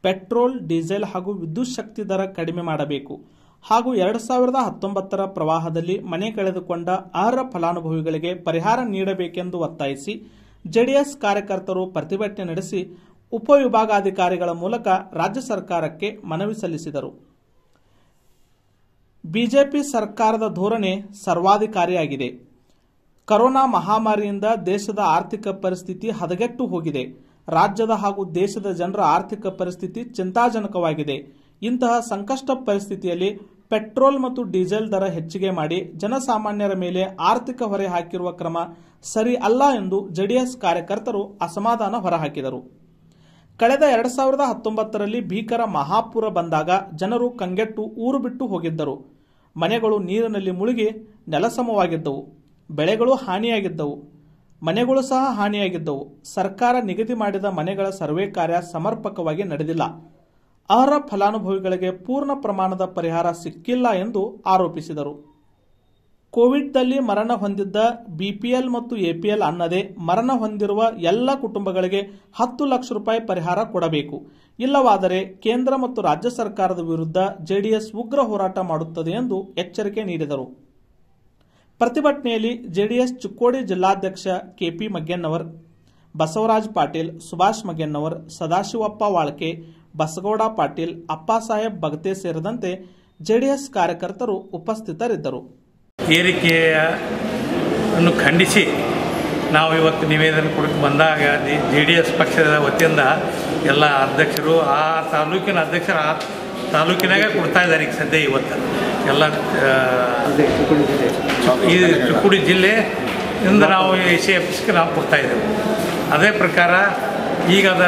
petrol diesel ಹಾಗೂ ವಿದ್ಯುತ್ ಶಕ್ತಿ ದರ ಕಡಿಮೆ ಮಾಡಬೇಕು ಹಾಗೂ ಎರಡು ಸಾವಿರದ ಹತ್ತೊಂಬತ್ತರ ಪ್ರವಾಹದಲ್ಲಿ ಮನೆ ಕಳೆದುಕೊಂಡ ಅರ್ಹ ಫಲಾನುಭವಿಗಳಿಗೆ ಪರಿಹಾರ ನೀಡಬೇಕೆಂದು ಒತ್ತಾಯಿಸಿ ಜೆಡಿಎಸ್ ಕಾರ್ಯಕರ್ತರು ಪ್ರತಿಭಟನೆ ನಡೆಸಿ ಉಪವಿಭಾಗಾಧಿಕಾರಿಗಳ ಮೂಲಕ ರಾಜ್ಯ ಸರ್ಕಾರಕ್ಕೆ ಮನವಿ ಸಲ್ಲಿಸಿದರು ಬಿಜೆಪಿ ಸರ್ಕಾರದ ಧೋರಣೆ ಸರ್ವಾಧಿಕಾರಿಯಾಗಿದೆ ಕರೋನಾ ಮಹಾಮಾರಿಯಿಂದ ದೇಶದ ಆರ್ಥಿಕ ಪರಿಸ್ಥಿತಿ ಹದಗೆಟ್ಟು ಹೋಗಿದೆ ರಾಜ್ಯದ ಹಾಗೂ ದೇಶದ ಜನರ ಆರ್ಥಿಕ ಪರಿಸ್ಥಿತಿ ಚಿಂತಾಜನಕವಾಗಿದೆ ಇಂತಹ ಸಂಕಷ್ಟ ಪರಿಸ್ಥಿತಿಯಲ್ಲಿ ಪೆಟ್ರೋಲ್ ಮತ್ತು ಡೀಸೆಲ್ ದರ ಹೆಚ್ಚಿಗೆ ಮಾಡಿ ಜನಸಾಮಾನ್ಯರ ಮೇಲೆ ಆರ್ಥಿಕ ಹೊರೆ ಹಾಕಿರುವ ಕ್ರಮ ಸರಿ ಅಲ್ಲ ಎಂದು ಜೆಡಿಎಸ್ ಕಾರ್ಯಕರ್ತರು ಅಸಮಾಧಾನ ಹೊರಹಾಕಿದರು ಕಳೆದ ಎರಡು ಸಾವಿರದ ಹತ್ತೊಂಬತ್ತರಲ್ಲಿ ಭೀಕರ ಮಹಾಪೂರ ಬಂದಾಗ ಜನರು ಕಂಗೆಟ್ಟು ಊರು ಬಿಟ್ಟು ಹೋಗಿದ್ದರು ಮನೆಗಳು ನೀರಿನಲ್ಲಿ ಮುಳುಗಿ ನೆಲಸಮವಾಗಿದ್ದವು ಬೆಳೆಗಳು ಹಾನಿಯಾಗಿದ್ದವು ಮನೆಗಳು ಸಹ ಹಾನಿಯಾಗಿದ್ದವು ಸರ್ಕಾರ ನಿಗದಿ ಮಾಡಿದ ಮನೆಗಳ ಸರ್ವೆ ಕಾರ್ಯ ಸಮರ್ಪಕವಾಗಿ ನಡೆದಿಲ್ಲ ಅರ್ಹ ಫಲಾನುಭವಿಗಳಿಗೆ ಪೂರ್ಣ ಪ್ರಮಾಣದ ಪರಿಹಾರ ಸಿಕ್ಕಿಲ್ಲ ಎಂದು ಆರೋಪಿಸಿದರು ಕೋವಿಡ್ದಲ್ಲಿ ಮರಣ ಹೊಂದಿದ್ದ ಬಿಪಿಎಲ್ ಮತ್ತು ಎಪಿಎಲ್ ಅನ್ನದೇ ಮರಣ ಹೊಂದಿರುವ ಎಲ್ಲ ಕುಟುಂಬಗಳಿಗೆ ಹತ್ತು ಲಕ್ಷ ರೂಪಾಯಿ ಪರಿಹಾರ ಕೊಡಬೇಕು ಇಲ್ಲವಾದರೆ ಕೇಂದ್ರ ಮತ್ತು ರಾಜ್ಯ ಸರ್ಕಾರದ ವಿರುದ್ಧ ಜೆಡಿಎಸ್ ಉಗ್ರ ಹೋರಾಟ ಮಾಡುತ್ತದೆ ಎಂದು ಎಚ್ಚರಿಕೆ ನೀಡಿದರು ಪ್ರತಿಭಟನೆಯಲ್ಲಿ ಜೆಡಿಎಸ್ ಚಿಕ್ಕೋಡಿ ಜಿಲ್ಲಾಧ್ಯಕ್ಷ ಕೆಪಿ ಮಗ್ಗೆನ್ನವರ್ ಬಸವರಾಜ್ ಪಾಟೀಲ್ ಸುಭಾಷ್ ಮಗ್ಗೆನ್ನವರ್ ಸದಾಶಿವಪ್ಪ ವಾಳ್ಕೆ ಬಸಗೌಡ ಪಾಟೀಲ್ ಅಪ್ಪಾಸಾಹೇಬ್ ಬಗತೆ ಸೇರಿದಂತೆ ಜೆಡಿಎಸ್ ಕಾರ್ಯಕರ್ತರು ಉಪಸ್ಥಿತರಿದ್ದರು ಏರಿಕೆಯನ್ನು ಖಂಡಿಸಿ ನಾವು ಇವತ್ತು ನಿವೇದನೆ ಕೊಡಕ್ಕೆ ಬಂದಾಗ ಜೆ ಡಿ ಎಸ್ ಪಕ್ಷದ ವತಿಯಿಂದ ಎಲ್ಲ ಅಧ್ಯಕ್ಷರು ಆ ತಾಲೂಕಿನ ಅಧ್ಯಕ್ಷರು ಆ ತಾಲೂಕಿನಾಗ ಕೊಡ್ತಾ ಇದ್ದಾರೆ ಈಗ ಸದ್ಯ ಇವತ್ತು ಎಲ್ಲ ಆ, ಈ ಚಿಕ್ಕುಡಿ ಜಿಲ್ಲೆ ಇಂದ ನಾವು ಎ ಸಿ ಎಫ್ಸ್ಗೆ ನಾವು ಕೊಡ್ತಾ ಇದ್ದೇವೆ ಅದೇ ಪ್ರಕಾರ ಈಗ ಅದ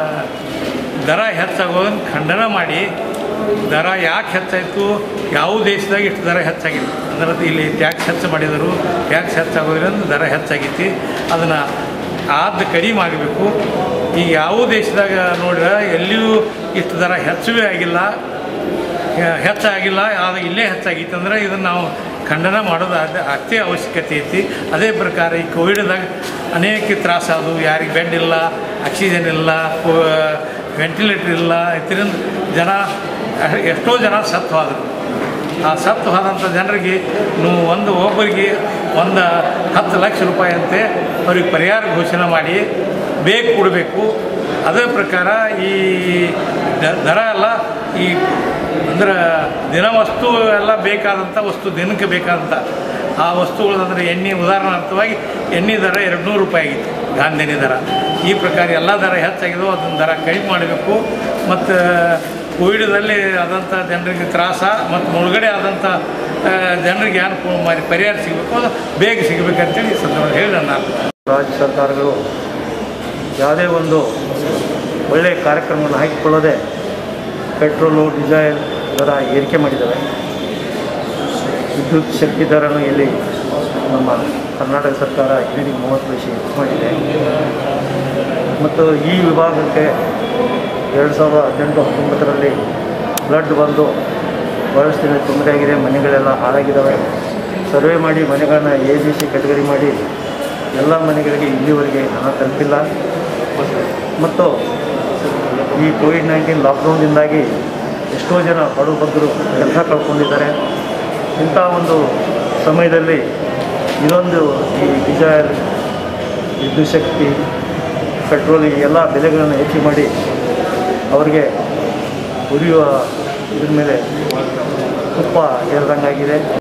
ದರ ಹೆಚ್ಚಾಗೋದನ್ನು ಖಂಡನ ಮಾಡಿ ದರ ಯಾಕೆ ಹೆಚ್ಚಾಯಿತು ಯಾವ ದೇಶದಾಗ ಇಷ್ಟು ದರ ಹೆಚ್ಚಾಗಿಲ್ಲ ಅಂದ್ರೆ ಇಲ್ಲಿ ಟ್ಯಾಕ್ಸ್ ಹೆಚ್ಚು ಮಾಡಿದರು ಟ್ಯಾಕ್ಸ್ ಹೆಚ್ಚಾಗೋದ್ರಿಂದ ದರ ಹೆಚ್ಚಾಗೈತಿ ಅದನ್ನು ಆದ ಕಡಿಮೆ ಆಗಬೇಕು ಈಗ ಯಾವ ದೇಶದಾಗ ನೋಡ್ರೆ ಎಲ್ಲಿಯೂ ಇಷ್ಟು ದರ ಹೆಚ್ಚುವೇ ಆಗಿಲ್ಲ ಹೆ- ಹೆಚ್ಚಾಗಿಲ್ಲ ಆದ್ರೆ ಇಲ್ಲೇ ಹೆಚ್ಚಾಗಿತ್ತು ಅಂದ್ರೆ ಇದನ್ನು ನಾವು ಖಂಡನ ಮಾಡೋದು ಅದ ಅತಿ ಅವಶ್ಯಕತೆ ಐತಿ ಅದೇ ಪ್ರಕಾರ ಈ ಕೋವಿಡ್ದಾಗ ಅನೇಕ ತ್ರಾಸಾದವು ಯಾರಿಗೆ ಬೆಡ್ ಇಲ್ಲ ಆಕ್ಸಿಜನ್ ಇಲ್ಲ ವೆಂಟಿಲೇಟರ್ ಇಲ್ಲ ಇದರಿಂದ ಜನ ಅಹ್, ಎಷ್ಟೋ ಜನ ಸತ್ತು ಹೋದರು ಆ ಸತ್ತು ಹೋದಂಥ ಜನರಿಗೆ ನೀವು ಒಂದು ಒಬ್ಬರಿಗೆ ಒಂದು ಹತ್ತು ಲಕ್ಷ ರೂಪಾಯಿ ಅಂತೆ ಅವ್ರಿಗೆ ಪರಿಹಾರ ಘೋಷಣೆ ಮಾಡಿ ಬೇಕು ಕೊಡಬೇಕು ಅದೇ ಪ್ರಕಾರ ಈ ದ- ದರ ಎಲ್ಲ ಈ ಅಂದ್ರೆ ದಿನ ವಸ್ತು ಎಲ್ಲ ಬೇಕಾದಂಥ ವಸ್ತು ದಿನಕ್ಕೆ ಬೇಕಾದಂಥ ಆ ವಸ್ತುಗಳು ಅಂದರೆ ಎಣ್ಣೆ ಉದಾಹರಣಾರ್ಥವಾಗಿ ಎಣ್ಣೆ ದರ ಎರಡು ನೂರು ರೂಪಾಯಿ ಆಗಿತ್ತು ಗಾಂಧಿನಿ ದರ ಈ ಪ್ರಕಾರ ಎಲ್ಲ ದರ ಹೆಚ್ಚಾಗಿದ್ದವು ಅದನ್ನ ದರ ಕಡಿಮೆ ಮಾಡಬೇಕು ಮತ್ತು ಕೋವಿಡ್ದಲ್ಲಿ ಆದಂಥ ಜನರಿಗೆ ತ್ರಾಸ ಮತ್ತು ಮುಳುಗಡೆ ಆದಂಥ ಆ, ಜನರಿಗೆ ಅನುಕೂಲ ಮಾಡಿ ಪರಿಹಾರ ಸಿಗಬೇಕು ಅದು ಬೇಗ ಸಿಗಬೇಕಂತೇಳಿ ಈ ಸಂದರ್ಭ ಹೇಳಿ ನನ್ನ ರಾಜ್ಯ ಸರ್ಕಾರಗಳು ಯಾವುದೇ ಒಂದು ಒಳ್ಳೆಯ ಕಾರ್ಯಕ್ರಮವನ್ನು ಹಾಕಿಕೊಳ್ಳದೆ ಪೆಟ್ರೋಲು ಡೀಸೆಲ್ ದರ ಏರಿಕೆ ಮಾಡಿದ್ದಾವೆ ವಿದ್ಯುತ್ ಶಕ್ತಿ ದರನು ಇಲ್ಲಿ ನಮ್ಮ ಕರ್ನಾಟಕ ಸರ್ಕಾರ ಯೂನಿಟ್ ಮೂವತ್ತು ಪೈಸೆ ಹೆಚ್ಚು ಮಾಡಿದೆ ಮತ್ತು ಈ ವಿಭಾಗಕ್ಕೆ ಎರಡು ಸಾವಿರದ ಹದಿನೆಂಟು ಹತ್ತೊಂಬತ್ತರಲ್ಲಿ ಫ್ಲಡ್ ಬಂದು ಬಹಳಷ್ಟು ದಿನ ತೊಂದರೆ ಆಗಿದೆ ಮನೆಗಳೆಲ್ಲ ಹಾಳಾಗಿದ್ದಾವೆ ಸರ್ವೆ ಮಾಡಿ ಮನೆಗಳನ್ನ ಎ ಬಿ ಸಿ ಕೆಟಗರಿ ಮಾಡಿ ಎಲ್ಲ ಮನೆಗಳಿಗೆ ಇಲ್ಲಿವರೆಗೆ ಹಣ ತಲುಪಿಲ್ಲ ಮತ್ತು ಈ ಕೋವಿಡ್ ನೈನ್ಟೀನ್ ಲಾಕ್ಡೌನ್ನಿಂದಾಗಿ ಎಷ್ಟೋ ಜನ ಬಡ ಬಗ್ಗರು ಕೆಲಸ ಕಳ್ಕೊಂಡಿದ್ದಾರೆ ಇಂಥ ಒಂದು ಸಮಯದಲ್ಲಿ ಇದೊಂದು ಈ ಡೀಸೆಲ್ ವಿದ್ಯುತ್ ಶಕ್ತಿ ಪೆಟ್ರೋಲ್ ಈ ಎಲ್ಲ ಬೆಲೆಗಳನ್ನು ಹೆಚ್ಚು ಮಾಡಿ ಅವರಿಗೆ ಉರಿಯುವ ಇದ್ರ ಮೇಲೆ ತುಪ್ಪ ಏರಿದಂಗಾಗಿದೆ